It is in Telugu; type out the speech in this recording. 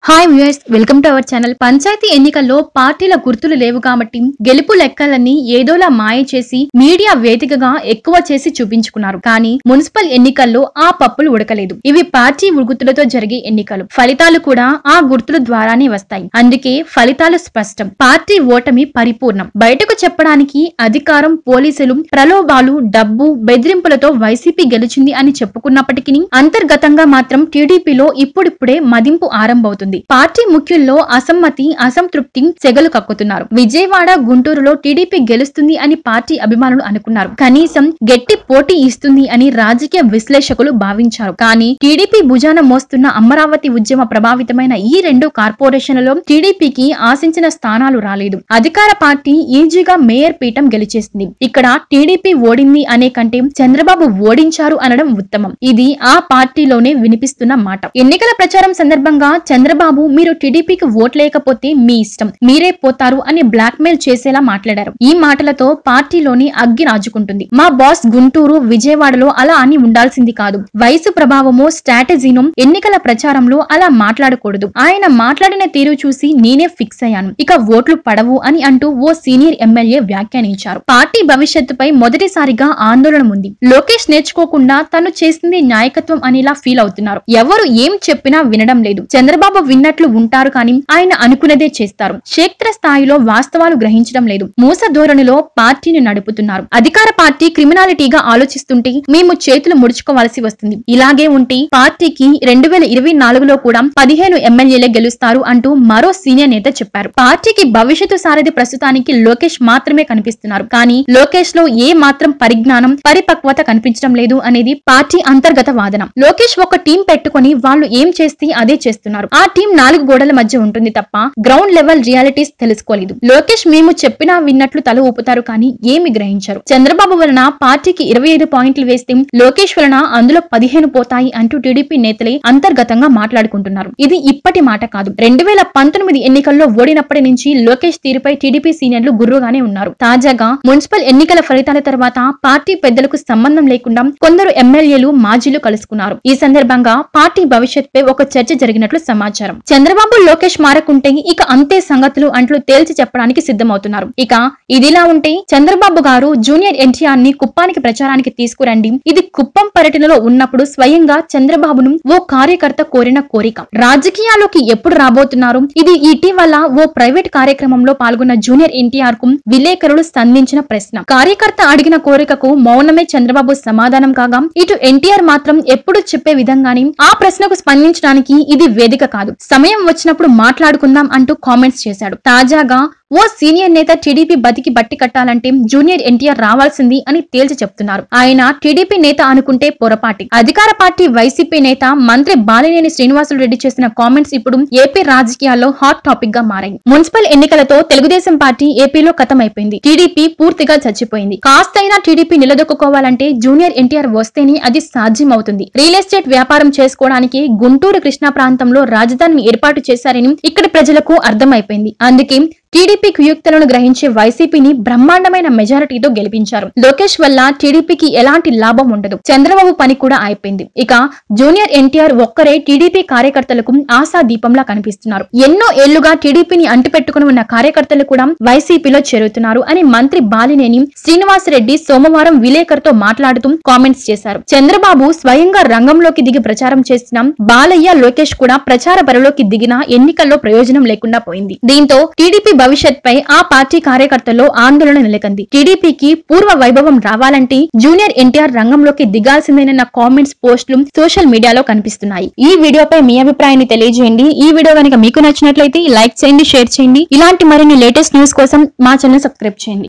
hi viewers welcome to our channel పంచాయతీ ఎన్నికల్లో పార్టీల గుర్తులు లేవు కాబట్టి గెలుపు లెక్కలన్నీ ఏదోలా మాయ చేసి మీడియా వేదికగా ఎక్కువ చేసి చూపించుకున్నారు కానీ మున్సిపల్ ఎన్నికల్లో ఆ పప్పులు ఉడకలేదు ఇవి పార్టీ గుర్తులతో జరిగే ఎన్నికలు ఫలితాలు కూడా ఆ గుర్తుల ద్వారానే వస్తాయి అందుకే ఫలితాలు స్పష్టం పార్టీ ఓటమి పరిపూర్ణం బయటకు చెప్పడానికి అధికారం పోలీసులు ప్రలోభాలు డబ్బు బెదిరింపులతో వైసీపీ గెలిచింది అని చెప్పుకున్నప్పటికీ అంతర్గతంగా మాత్రం టీడీపీలో ఇప్పుడిప్పుడే మదింపు ఆరంభమవుతుంది పార్టీ ముఖ్యుల్లో అసమ్మతి అసంతృప్తి సెగలు కక్కుతున్నారు విజయవాడ గుంటూరులో టీడీపీ గెలుస్తుంది అని పార్టీ అభిమానులు అనుకున్నారు కనీసం గట్టి పోటీ ఇస్తుంది అని రాజకీయ విశ్లేషకులు భావించారు కానీ టీడీపీ భుజాన మోస్తున్న అమరావతి ఉద్యమ ప్రభావితమైన ఈ రెండు కార్పొరేషన్లలో టీడీపీకి ఆశించిన స్థానాలు రాలేదు అధికార పార్టీ ఈజీగా మేయర్ పీఠం గెలిచేసింది ఇక్కడ టీడీపీ ఓడింది అనే కంటే చంద్రబాబు ఓడించారు అనడం ఉత్తమం ఇది ఆ పార్టీలోనే వినిపిస్తున్న మాట ఎన్నికల ప్రచారం సందర్భంగా చంద్రబాబు మీరు టీడీపీకి ఓట్లేయకపోతే మీ ఇష్టం మీరే పోతారు అని బ్లాక్ మెయిల్ చేసేలా మాట్లాడారు ఈ మాటలతో పార్టీలోని అగ్గి రాజుకుంటుంది మా బాస్ గుంటూరు విజయవాడలో అలా అని ఉండాల్సింది కాదు వయసు ప్రభావమో స్ట్రాటజీను ఎన్నికల ప్రచారంలో అలా మాట్లాడకూడదు ఆయన మాట్లాడిన తీరు చూసి నేనే ఫిక్స్ అయ్యాను ఇక ఓట్లు పడవు అని అంటూ ఓ సీనియర్ ఎమ్మెల్యే వ్యాఖ్యానించారు పార్టీ భవిష్యత్తుపై మొదటిసారిగా ఆందోళన ఉంది లోకేష్ నేర్చుకోకుండా తను చేసింది నాయకత్వం అనేలా ఫీల్ అవుతున్నారు ఎవరు ఏం చెప్పినా వినడం లేదు చంద్రబాబు విన్నట్లు ఉంటారు కానీ ఆయన అనుకున్నదే చేస్తారు క్షేత్ర స్థాయిలో వాస్తవాలు గ్రహించడం లేదు మూస ధోరణిలో పార్టీని నడుపుతున్నారు అధికార పార్టీ క్రిమినాలిటీగా ఆలోచిస్తుంటే మేము చేతులు ముడుచుకోవాల్సి వస్తుంది ఇలాగే ఉంటే పార్టీకి రెండు వేల ఇరవై నాలుగులో కూడా పదిహేను ఎమ్మెల్యేలే గెలుస్తారు అంటూ మరో సీనియర్ నేత చెప్పారు పార్టీకి భవిష్యత్తు సారథి ప్రస్తుతానికి లోకేష్ మాత్రమే కనిపిస్తున్నారు కానీ లోకేష్ లో ఏ మాత్రం పరిజ్ఞానం పరిపక్వత కనిపించడం లేదు అనేది పార్టీ అంతర్గత వాదన లోకేష్ ఒక టీం పెట్టుకొని వాళ్ళు ఏం చేస్తే అదే చేస్తున్నారు ఆ టీం నాలుగు గోడల మధ్య ఉంటుంది తప్ప గ్రౌండ్ లెవెల్ రియాలిటీస్ తెలుసుకోలేదు లోకేష్ మేము చెప్పినా విన్నట్లు తల ఊపుతారు కానీ ఏమి గ్రహించారు చంద్రబాబు వలన పార్టీకి ఇరవై ఐదు పాయింట్లు వేస్తే లోకేష్ వలన అందులో పదిహేను పోతాయి అంటూ టీడీపీ నేతలే అంతర్గతంగా మాట్లాడుకుంటున్నారు ఇది ఇప్పటి మాట కాదు రెండు వేల పంతొమ్మిది ఎన్నికల్లో ఓడినప్పటి నుంచి లోకేష్ తీరుపై టీడీపీ సీనియర్లు గుర్రుగానే ఉన్నారు తాజాగా మున్సిపల్ ఎన్నికల ఫలితాల తర్వాత పార్టీ పెద్దలకు సంబంధం లేకుండా కొందరు ఎమ్మెల్యేలు మాజీలు కలుసుకున్నారు ఈ సందర్భంగా పార్టీ భవిష్యత్పై ఒక చర్చ జరిగినట్లు సమాచారం చంద్రబాబు లోకేష్ మారకుంటే ఇక అంతే సంగతులు అంటూ తేల్చి చెప్పడానికి సిద్ధమవుతున్నారు ఇక ఇదిలా ఉంటే చంద్రబాబు గారు జూనియర్ ఎన్టీఆర్ ని కుప్పానికి ప్రచారానికి తీసుకురండి ఇది కుప్పం పర్యటనలో ఉన్నప్పుడు స్వయంగా చంద్రబాబును ఓ కార్యకర్త కోరిన కోరిక రాజకీయాల్లోకి ఎప్పుడు రాబోతున్నారు ఇది ఇటీవల ఓ ప్రైవేట్ కార్యక్రమంలో పాల్గొన్న జూనియర్ ఎన్టీఆర్ కు విలేకరులు సంధించిన ప్రశ్న కార్యకర్త అడిగిన కోరికకు మౌనమే చంద్రబాబు సమాధానం కాగా ఇటు ఎన్టీఆర్ మాత్రం ఎప్పుడు చెప్పే విధంగానే ఆ ప్రశ్నకు స్పందించడానికి ఇది వేదిక కాదు సమయం వచ్చినప్పుడు మాట్లాడుకుందాం అంటూ కామెంట్స్ చేశాడు తాజాగా ఓ సీనియర్ నేత టీడీపీ బతికి బట్టి కట్టాలంటే జూనియర్ ఎన్టీఆర్ రావాల్సింది అని తేల్చి చెప్తున్నారు ఆయన టీడీపీ నేత అనుకుంటే పొరపాటి అధికార పార్టీ వైసీపీ నేత మంత్రి బాలినేని శ్రీనివాసులు రెడ్డి చేసిన కామెంట్స్ ఇప్పుడు ఏపీ రాజకీయాల్లో హాట్ టాపిక్ గా మారాయి మున్సిపల్ ఎన్నికలతో తెలుగుదేశం పార్టీ ఏపీలో కథమైపోయింది టీడీపీ పూర్తిగా చచ్చిపోయింది కాస్తైనా టీడీపీ నిలదొక్కుకోవాలంటే జూనియర్ ఎన్టీఆర్ వస్తేనే అది సాధ్యమవుతుంది రియల్ ఎస్టేట్ వ్యాపారం చేసుకోవడానికి గుంటూరు కృష్ణా ప్రాంతంలో రాజధానిని ఏర్పాటు చేశారని ఇక్కడి ప్రజలకు అర్థమైపోయింది అందుకే టీడీపీ కుయుక్తులను గ్రహించే వైసీపీని బ్రహ్మాండమైన మెజారిటీతో గెలిపించారు లోకేష్ వల్ల టీడీపీకి ఎలాంటి లాభం ఉండదు చంద్రబాబు పని కూడా అయిపోయింది ఇక జూనియర్ ఎన్టీఆర్ ఒక్కరే టీడీపీ కార్యకర్తలకు ఆశా దీపంలా కనిపిస్తున్నారు ఎన్నో ఏళ్లుగా టీడీపీని అంటిపెట్టుకుని ఉన్న కార్యకర్తలు కూడా వైసీపీలో చేరుతున్నారు అని మంత్రి బాలినేని శ్రీనివాసరెడ్డి సోమవారం విలేకరుతో మాట్లాడుతూ కామెంట్స్ చేశారు చంద్రబాబు స్వయంగా రంగంలోకి దిగి ప్రచారం చేసిన బాలయ్య లోకేష్ కూడా ప్రచార బరిలోకి దిగినా ఎన్నికల్లో ప్రయోజనం లేకుండా పోయింది దీంతో టీడీపీ భవిష్యత్ పై ఆ పార్టీ కార్యకర్తల్లో ఆందోళన నెలకొంది టీడీపీకి పూర్వ వైభవం రావాలంటే జూనియర్ ఎన్టీఆర్ రంగంలోకి దిగాల్సిందేనన్న కామెంట్స్ పోస్టులు సోషల్ మీడియాలో కనిపిస్తున్నాయి ఈ వీడియోపై మీ అభిప్రాయాన్ని తెలియజేయండి ఈ వీడియో కనుక మీకు నచ్చినట్లయితే లైక్ చేయండి షేర్ చేయండి ఇలాంటి మరిన్ని లేటెస్ట్ న్యూస్ కోసం మా ఛానల్ సబ్స్క్రైబ్ చేయండి